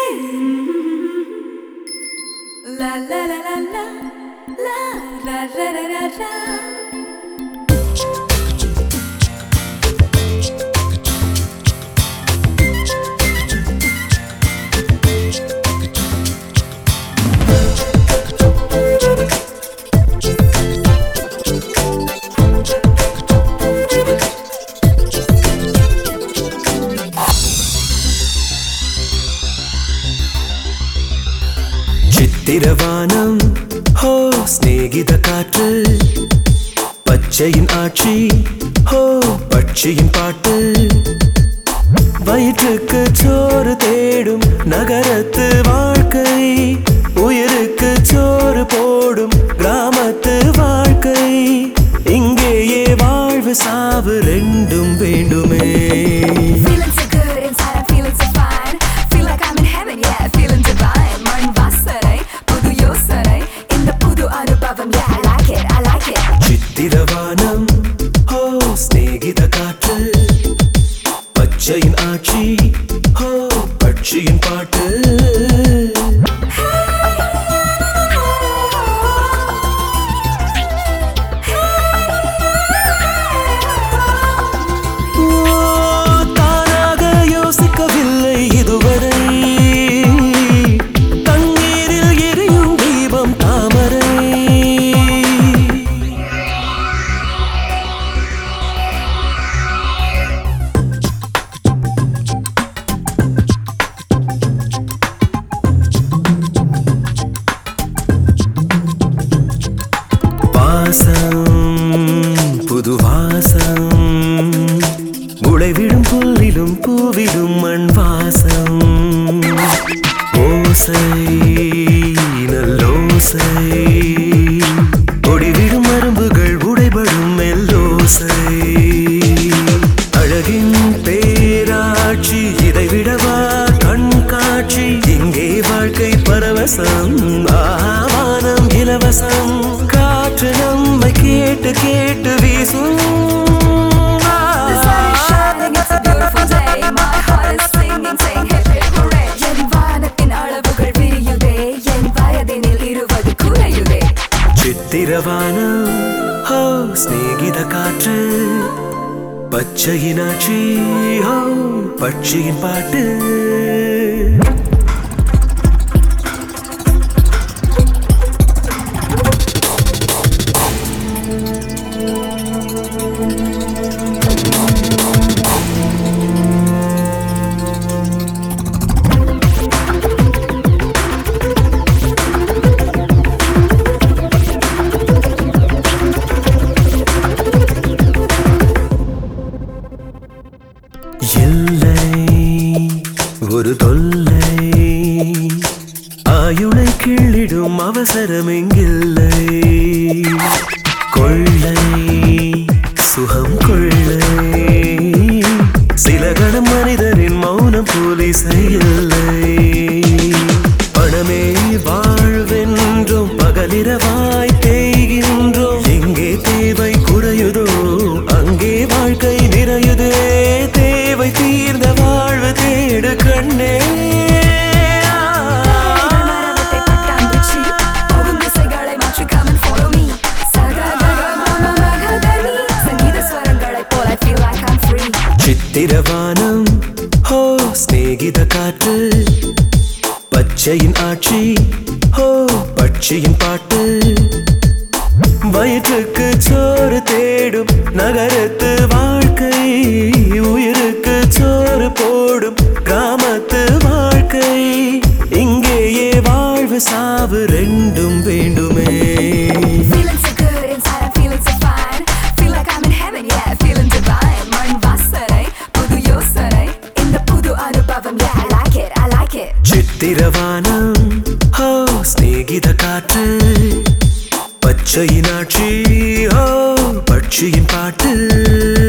La la la la la la la la la la la சித்திரவானம் ஹோ சிநேகித காற்று பச்சையின் ஆட்சி ஹோ பட்சியின் பாட்டு வயிற்றுக்கு சோறு தேடும் நகரத்து வாழ்க்கை உயிருக்கு சோறு போடும் கிராமத்து வாழ்க்கை இங்கேயே வாழ்வு சாவு ரெண்டும் வேண்டுமே Feeling so good inside, I'm feeling so fine. Feel like I'm in heaven, yeah, feeling divine. மண் வாசனை, புது யோசனை, இந்த புது அனுபவம், yeah, I like it, I like it. சித்திரவானம் ஹோ சிநேகித காற்று பச்சையின் ஆட்சி ஹோ பட்சியின் பாட்டு ஓ, தானாக யோசிக்கவில்லை இதுவரை தண்ணீரில் எரியும் தீபம் தாமரை வாசம் புது வாசம் முளைவிடும் புல்லிலும் பூவிலும் மண் வாசம் ஓசை நல்லோசை ஒடிவிடும் மரும்புகள் உடைபடும் மெல்லோசை அழகின் பேராட்சி இதை விடவா கண்காட்சி இங்கே வாழ்க்கை பரவசம் ஆவானம் இலவசம் காற்று நம்மை கேட்டு கேட்டு வீசும் The sun is shining, it's a beautiful day. My heart is singing, saying hip hip hooray. என் வானத்தின் அளவுகள் விரியுதே, என் வயதினில் இருபது குறையுதே. சித்திரவானம் ஹோ சிநேகித காற்று பச்சையினாட்சி ஹோ பட்சியின் பாட்டு எல்லை ஒரு தொல்லை ஆயுளை கிள்ளிடும் அவசரம் எங்கில்லை கொள்ளை சுகம் கொள்ளை சில கணம் மனிதரின் மௌனம் போலீசை இல்லை பணமே வாழ்வென்றும் பகலிரவாய் தேய்கின்றோம் எங்கே தேவை குறையுதோ அங்கே வாழ்க்கை நிறையுதே தேவை தீர்ந்த வாழ்வு தேடு கண்ணே மரவத்தை பட்டாம்பூச்சி, போகும் திசைகளை மாற்றி come and follow me. சகதக மம மகதனி, சங்கீத ஸ்வரங்களைப் போல I feel like I'm free. சித்திரவானம் ஹோ சிநேகித காற்று பச்சையின் ஆட்சி ஹோ பட்சியின் பாட்டு வயிற்றுக்கு சோறு தேடும் நகரத்து வாழ்க்கை உயிருக்கு சோறு போடும் கிராமத்து வாழ்க்கை இங்கேயே வாழ்வு சாவு ரெண்டும் வேண்டுமே Feeling so good inside, I'm feeling so fine. Feel like I'm in heaven, yeah, feeling divine. மண் வாசனை, புது யோசனை, இந்த புது அனுபவம், yeah, I like it, I like it. சித்திரவானம் ஹோ சிநேகித காற்று பச்சையினாட்சி ஹோ பட்சியின் பாட்டு